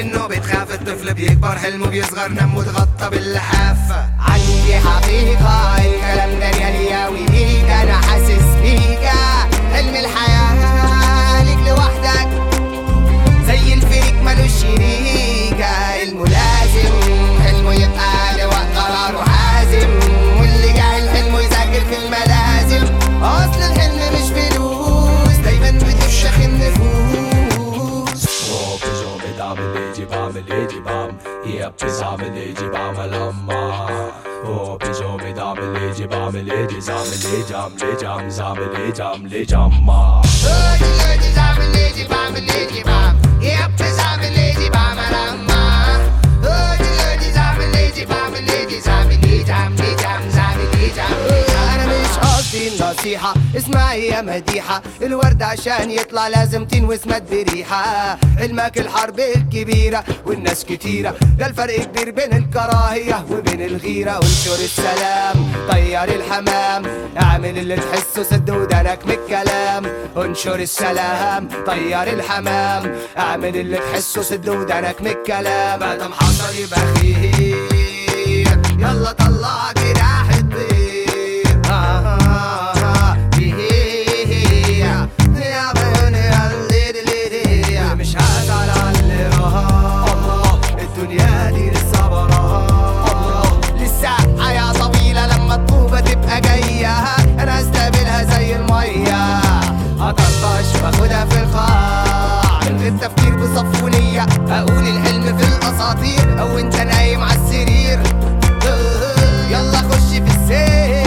منه بتخاف الطفل بيكبر حلمه بيصغر نمه اتغطى باللحاف عندي حقيقة الكلام ده ريالياوي ليك أنا حاسس بيك حلم الحياة ليك لوحدك زي الفريق ملوش شريك حلمه لازم حلمه يبقى لوقت قراره حازم واللي جاهل حلمه يذاكر في الملازم أصل الحلم مش فلوس دايما بتفشخ النفوس وبيجومي بعمل ايدي بعمل ايدي بعمل يبز عامل ايدي بعمل اما وبيجومي بعمل ايدي بعمل ايدي زعمل ايدي عمل ايدي عم زعمل ايدي عمل ايدي عما انا مش قصدي النصيحة اسمعي يا مديحة الورد عشان يطلع لازم تنوس مد بريحة علمك الحرب الكبيرة والناس كتيرة ده الفرق كبير بين الكراهية وبين الغيرة وانشر السلام طير الحمام اعمل اللي تحسه سد ودانك من الكلام انشر السلام طير الحمام اعمل اللي تحسه سد ودانك من الكلام ما دام حصل يبقى خير يلا طلع جراح الطير آه آه آه إيه يا بيوني يا الليدي ليدي مش هزعل على اللي راح الدنيا دي لسه براها لسه حياة طويلة لما الطوبة تبقى جاية أنا استقبلها زي المية هطرطش واخدها في القاع من غير تفكير بصف ونية أقول الحلم في الأساطير أو أنت نايم على السرير يلا خش في السير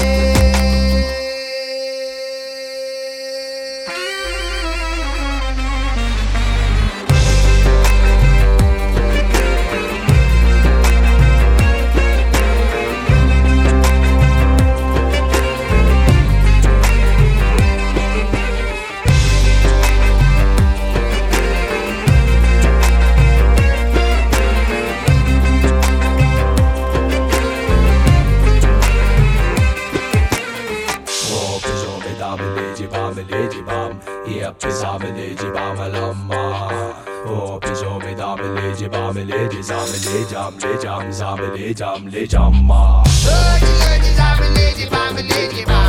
وبيجومي بعمل ايدي بعمل ايدي بعمل يبز عامل ايدي بعمل اما وبيجومي بعمل ايدي بعمل ايدي زعمل ايدي عمل ايدي عم زعمل ايدي عمل ايدي عما Lady, lady, lady, lady, lady, lady,